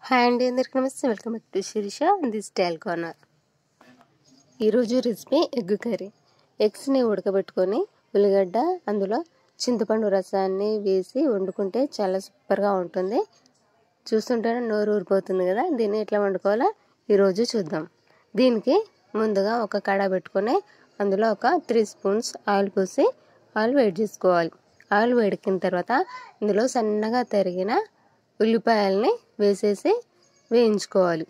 hi అండి అందరికీ నమస్తే welcome back to Sirisha the style corner ఈరోజు రెసిపీ ఎగ్ కర్రీ ఎగ్స్ని ఉడకబెట్టుకొని ఉల్లిగడ్డ అందులో చింతపండు రసాన్ని వేసి వండుకుంటే చాలా సూపర్గా ఉంటుంది చూస్తుంటేనే నోరు ఊరిపోతుంది కదా దీన్ని ఎట్లా వండుకోవాలో ఈరోజు చూద్దాం దీనికి ముందుగా ఒక కడ పెట్టుకొని అందులో ఒక త్రీ స్పూన్స్ ఆయిల్ పోసి ఆయిల్ వేడి చేసుకోవాలి ఆయిల్ వేడికిన తర్వాత ఇందులో సన్నగా తరిగిన ఉల్లిపాయల్ని వేసేసి వేయించుకోవాలి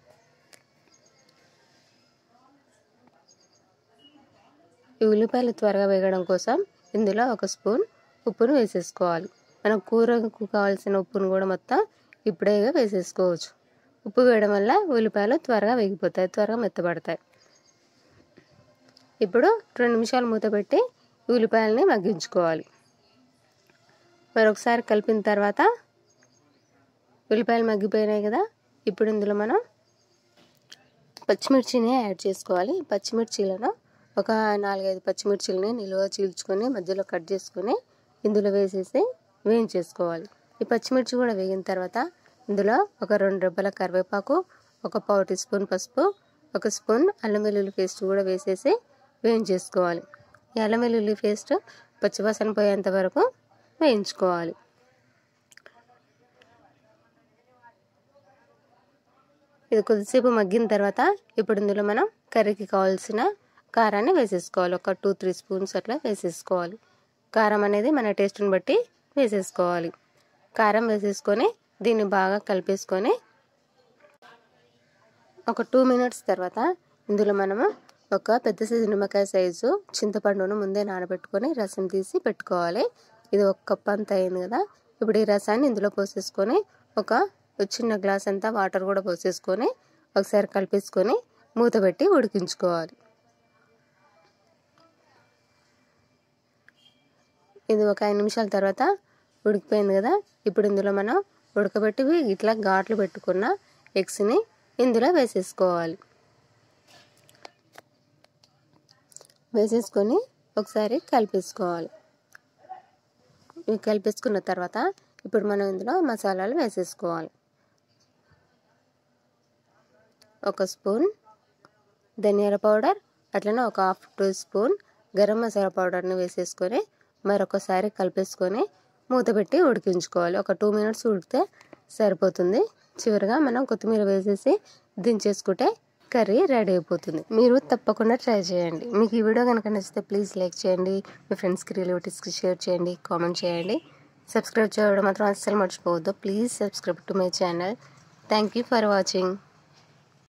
ఈ ఉల్లిపాయలు త్వరగా వేగడం కోసం ఇందులో ఒక స్పూన్ ఉప్పును వేసేసుకోవాలి మనం కూరకు కావాల్సిన ఉప్పును కూడా మొత్తం ఇప్పుడే వేసేసుకోవచ్చు ఉప్పు వేయడం వల్ల ఉల్లిపాయలు త్వరగా వేగిపోతాయి త్వరగా మెత్తబడతాయి ఇప్పుడు రెండు నిమిషాలు మూత పెట్టి ఉల్లిపాయలని మగ్గించుకోవాలి మరొకసారి కలిపిన తర్వాత ఉల్లిపాయలు మగ్గిపోయినాయి కదా ఇప్పుడు ఇందులో మనం పచ్చిమిర్చిని యాడ్ చేసుకోవాలి పచ్చిమిర్చీలను ఒక నాలుగైదు పచ్చిమిర్చిలని నిలువ చీల్చుకొని మధ్యలో కట్ చేసుకొని ఇందులో వేసేసి వేయించేసుకోవాలి ఈ పచ్చిమిర్చి కూడా వేగిన తర్వాత ఇందులో ఒక రెండు రెబ్బల కరివేపాకు ఒక పావు టీ స్పూన్ పసుపు ఒక స్పూన్ అల్లం వెల్లుల్లి పేస్ట్ కూడా వేసేసి వేయించేసుకోవాలి ఈ అల్లం వెల్లుల్లి పేస్ట్ పచ్చివాసన పోయేంత వరకు వేయించుకోవాలి ఇది కొద్దిసేపు మగ్గిన తర్వాత ఇప్పుడు ఇందులో మనం కర్రీకి కావాల్సిన కారాన్ని వేసేసుకోవాలి ఒక టూ త్రీ స్పూన్స్ అట్లా వేసేసుకోవాలి కారం అనేది మన టేస్ట్ని బట్టి వేసేసుకోవాలి కారం వేసేసుకొని దీన్ని బాగా కలిపేసుకొని ఒక టూ మినిట్స్ తర్వాత ఇందులో మనము ఒక పెద్ద సైజు నిమ్మకాయ సైజు చింతపండును ముందే నానబెట్టుకొని రసం తీసి పెట్టుకోవాలి ఇది ఒక కప్ అంత అయింది కదా ఇప్పుడు ఈ రసాన్ని ఇందులో పోసేసుకొని ఒక చిన్న గ్లాస్ అంతా వాటర్ కూడా పోసేసుకొని ఒకసారి కలిపేసుకొని మూత పెట్టి ఉడికించుకోవాలి ఇది ఒక ఐదు నిమిషాల తర్వాత ఉడికిపోయింది కదా ఇప్పుడు ఇందులో మనం ఉడకబెట్టి ఇట్లా ఘాట్లు పెట్టుకున్న ఎగ్స్ని ఇందులో వేసేసుకోవాలి వేసేసుకొని ఒకసారి కలిపేసుకోవాలి ఇవి కలిపేసుకున్న తర్వాత ఇప్పుడు మనం ఇందులో మసాలాలు వేసేసుకోవాలి ఒక స్పూన్ ధనియాల పౌడర్ అట్లనే ఒక half teaspoon garam masala పౌడర్ని వేసేసుకొని మరొకసారి కలిపేసుకొని మూత పెట్టి ఉడికించుకోవాలి ఒక టూ మినిట్స్ ఉడికితే సరిపోతుంది చివరిగా మనం కొత్తిమీర వేసేసి దించేసుకుంటే కర్రీ రెడీ అయిపోతుంది మీరు తప్పకుండా ట్రై చేయండి మీకు ఈ వీడియో కనుక నచ్చితే ప్లీజ్ లైక్ చేయండి మీ ఫ్రెండ్స్కి రిలేటివ్స్కి షేర్ చేయండి కామెంట్ చేయండి సబ్స్క్రైబ్ చేయడం మాత్రం అస్సలు మర్చిపోవద్దు please subscribe to my channel thank you for watching